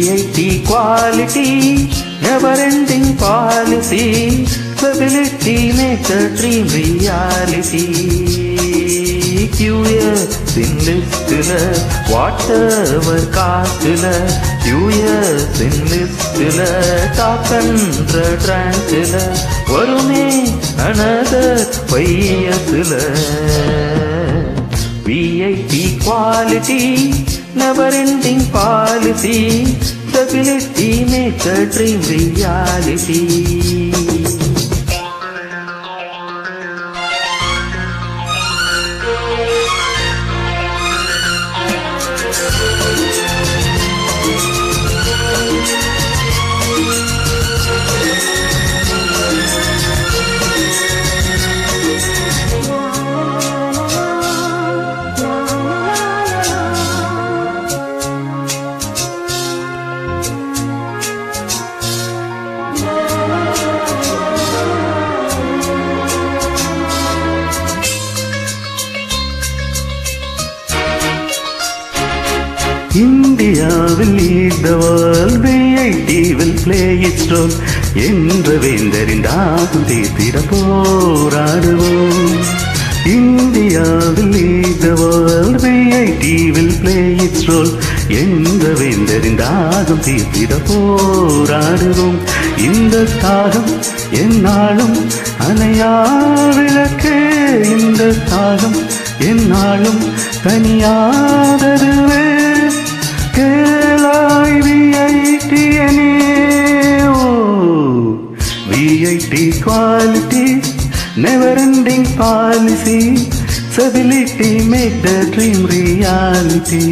VIT quality, never ending policy, stability make the dream reality. QS இன்லிஸ்டில் வாட்டவர் காத்துல QS இன்லிஸ்டில் டாப் என்ற ட்ராங்கில் வருமே அனதர் பையத்தில் VIT quality, never ending policy, stability make the dream reality. இந்தியாவில் lead the world VIT will play its role என்ற வேந்தரின் தாகம் தீர்த்திட போராடுவோம் இந்தியாவில் lead the world VIT will play its role என்ற வேந்தரின் தாகம் தீர்த்திட போராடுவோம் இந்த தாகம் என்னாலும் அணையா விளக்கு இந்த தாகம் என்னாலும் தனியாததுவே கேளாய் விஐடியனே ஓ VIT quality never ending policy stability make the dream reality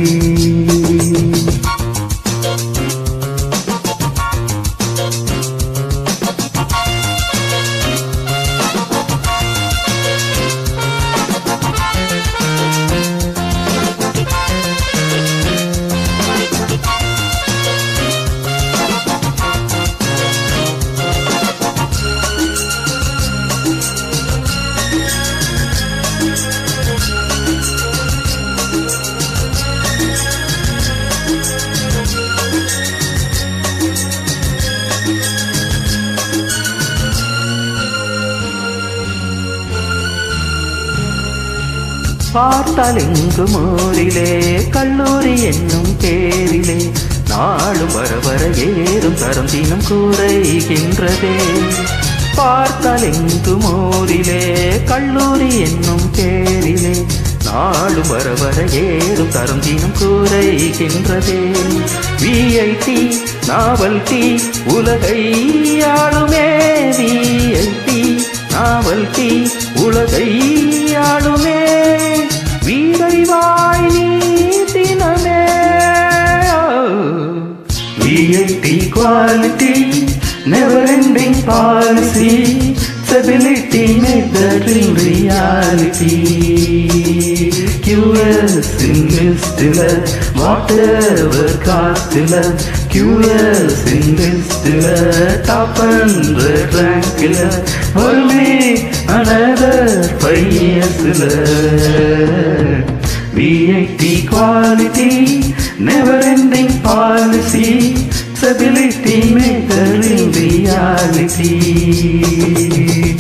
பார்த்தால் எங்கும் ஊரிலே கல்லூரி என்னும் பேரிலே நாளும் வர வர ஏறும் தரம் தினம் குறைகின்றதே பார்த்தால் எங்கும் ஊரிலே கல்லூரி என்னும் பேரிலே நாளும் வர வர ஏறும் தரம் தினம் குறைகின்றதே விஐடி நாவல் டி உலகை ஆளுமே விஐடி நாவல் டி உலகை ஆளுமே வீரைவாய் நீ தினமே VIT quality never ending policy stability make the dream reality QS இன்வெஸ்டில் வாட்டவர் காஸ்டில் QS இன்வெஸ்டில் டாப் ஹண்ட்ரட் ரேங்கில் ஒருமே அனதர் ஃபைவ் இயர்ஸில் VIT quality, never ending policy, stability make the real reality.